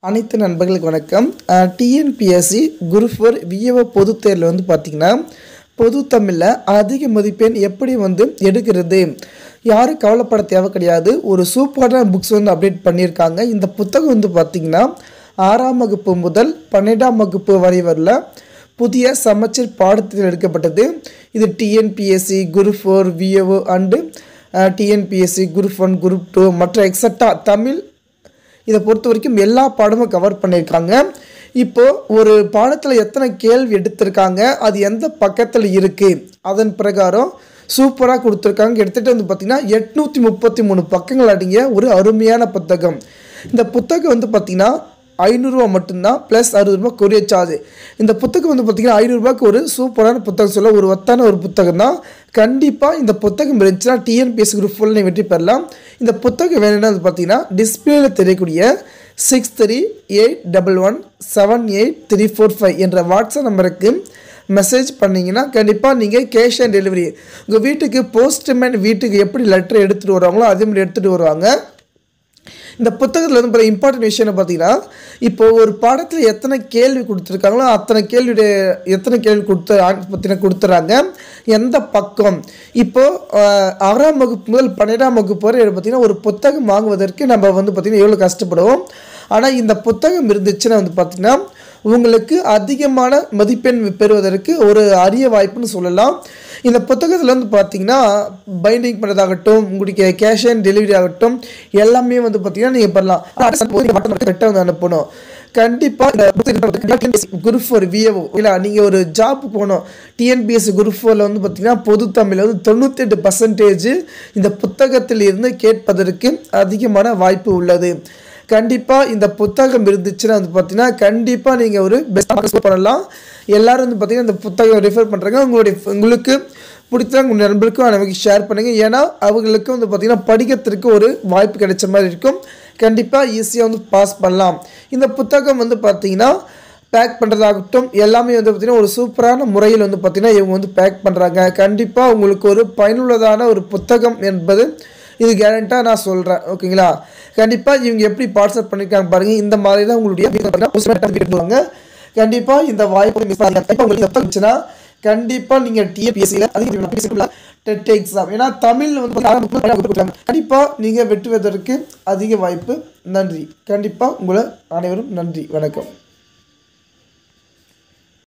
அனைத்து நண்பர்களுக்கு வணக்கம் டிஎன்பிஎஸ்சி குரூப் ஃபோர் விஏஓ பொதுத் தேர்வில் வந்து பார்த்திங்கன்னா பொது தமிழில் அதிக மதிப்பெண் எப்படி வந்து எடுக்கிறது யாரும் கவலைப்பட தேவை கிடையாது ஒரு சூப்பரான புக்ஸ் வந்து அப்டேட் பண்ணியிருக்காங்க இந்த புத்தகம் வந்து பார்த்திங்கன்னா ஆறாம் வகுப்பு முதல் பன்னெண்டாம் வகுப்பு வரை வரல புதிய சமச்சீர் பாடத்தில் எடுக்கப்பட்டது இது TNPSC group four VAO and TNPSC group one group two மற்ற எக்ஸட்ரா தமிழ் இதை பொறுத்த வரைக்கும் எல்லா பாடமும் கவர் பண்ணியிருக்காங்க இப்போது ஒரு பாடத்தில் எத்தனை கேள்வி எடுத்திருக்காங்க அது எந்த பக்கத்தில் இருக்குது அதன் பிரகாரம் சூப்பராக கொடுத்துருக்காங்க எடுத்துகிட்டு வந்து பார்த்திங்கன்னா எட்நூற்றி முப்பத்தி மூணு பக்கங்கள் அடங்கிய ஒரு அருமையான புத்தகம் இந்த புத்தகம் வந்து பார்த்திங்கன்னா ஐநூறுரூவா மட்டும்தான் ப்ளஸ் அறுபது ரூபா கொரியர் சார்ஜ் இந்த புத்தகம் வந்து பார்த்திங்கன்னா ஐநூறுரூபாய்க்கு ஒரு சூப்பரான புத்தகம் சொல்ல ஒரு ஒத்தான ஒரு புத்தகம் தான் கண்டிப்பாக இந்த புத்தகம் இருந்துச்சுன்னா டிஎன்பிஎஸ்சி குரூப் ஃபுல் நீங்கள் வெற்றி பெறலாம் இந்த புத்தகம் வேணும்னா வந்து பார்த்தீங்கன்னா டிஸ்பிளேல தெரியக்கூடிய six three eight double one seven eight three four five என்ற வாட்ஸ்அப் நம்பருக்கு மெசேஜ் பண்ணிங்கன்னா கண்டிப்பாக நீங்கள் கேஷ் ஆன் டெலிவரி உங்கள் வீட்டுக்கு போஸ்ட்மேன் வீட்டுக்கு எப்படி லெட்டர் எடுத்துகிட்டு வருவாங்களோ அதே மாதிரி எடுத்துகிட்டு வருவாங்க இந்த புத்தகத்தில் வந்து இப்போ இம்பார்ட்டன்ட் விஷயம் பார்த்தீங்கன்னா இப்போ ஒரு பாடத்தில் எத்தனை கேள்வி கொடுத்துருக்காங்களோ அத்தனை கேள்வியுடைய எத்தனை கேள்வி கொடுத்து பற்றின கொடுத்துறாங்க எந்த பக்கம் இப்போது ஆறாம் வகுப்பு முதல் பன்னிரெண்டாம் வகுப்பு வரை பார்த்திங்கன்னா ஒரு புத்தகம் வாங்குவதற்கு நம்ம வந்து பார்த்திங்கன்னா எவ்வளோ கஷ்டப்படுவோம் ஆனால் இந்த புத்தகம் இருந்துச்சுன்னா வந்து பார்த்திங்கன்னா உங்களுக்கு அதிகமான மதிப்பெண் பெறுவதற்கு ஒரு அரிய வாய்ப்புன்னு சொல்லலாம் இந்த புத்தகத்தில் வந்து பார்த்தீங்கன்னா பைண்டிங் பண்ணுறதாகட்டும் உங்களுக்கு கேஷ் ஆன் டெலிவரி ஆகட்டும் எல்லாமே வந்து பார்த்தீங்கன்னா நீங்கள் பண்ணலாம் கரெக்டாக வந்து அனுப்பணும் கண்டிப்பாக குரூப் ஃபோர் விஏஓ இல்லை நீங்கள் ஒரு ஜாப் போகணும் டிஎன்பிஎஸ்சி குரூப் ஃபோரில் வந்து பார்த்தீங்கன்னா பொது தமிழில் வந்து தொண்ணூத்தெட்டு பர்சன்டேஜ் இந்த புத்தகத்தில் இருந்து கேட்பதற்கு அதிகமான வாய்ப்பு உள்ளது கண்டிப்பாக இந்த புத்தகம் இருந்துச்சுன்னா வந்து பார்த்தீங்கன்னா கண்டிப்பாக நீங்கள் ஒரு பெஸ்ட் பண்ணலாம் எல்லோரும் வந்து பார்த்தீங்கன்னா இந்த புத்தகம் ரெஃபர் பண்ணுறாங்க உங்களுடைய உங்களுக்கு பிடிச்சா உங்கள் நண்பருக்கும் நமக்கு ஷேர் பண்ணுங்கள் ஏன்னா அவங்களுக்கு வந்து பார்த்திங்கன்னா படிக்கிறதுக்கு ஒரு வாய்ப்பு கிடைச்ச மாதிரி இருக்கும் கண்டிப்பாக ஈஸியாக வந்து பாஸ் பண்ணலாம் இந்த புத்தகம் வந்து பார்த்திங்கன்னா பேக் பண்ணுறதாகட்டும் எல்லாமே வந்து பார்த்திங்கன்னா ஒரு சூப்பரான முறையில் வந்து பார்த்திங்கன்னா இவங்க வந்து பேக் பண்ணுறாங்க கண்டிப்பாக உங்களுக்கு ஒரு பயனுள்ளதான ஒரு புத்தகம் என்பது இது கேரண்டாக நான் சொல்கிறேன் ஓகேங்களா கண்டிப்பாக இவங்க எப்படி பார்சல் பண்ணியிருக்காங்க பாருங்கள் இந்த மாதிரி தான் உங்களுடைய கண்டிப்பாக இந்த வாய்ப்பு மிஸ் கண்டிப்பாக உங்களுக்கு எப்போ இருந்துச்சுன்னா கண்டிப்பாக நீங்கள் டிஎபிஎஸ்சியில் அதிக டெட் எக்ஸாம் ஏன்னா தமிழ் வந்து கண்டிப்பாக நீங்கள் வெட்டுவதற்கு அதிக வாய்ப்பு நன்றி கண்டிப்பாக உங்களை அனைவரும் நன்றி வணக்கம்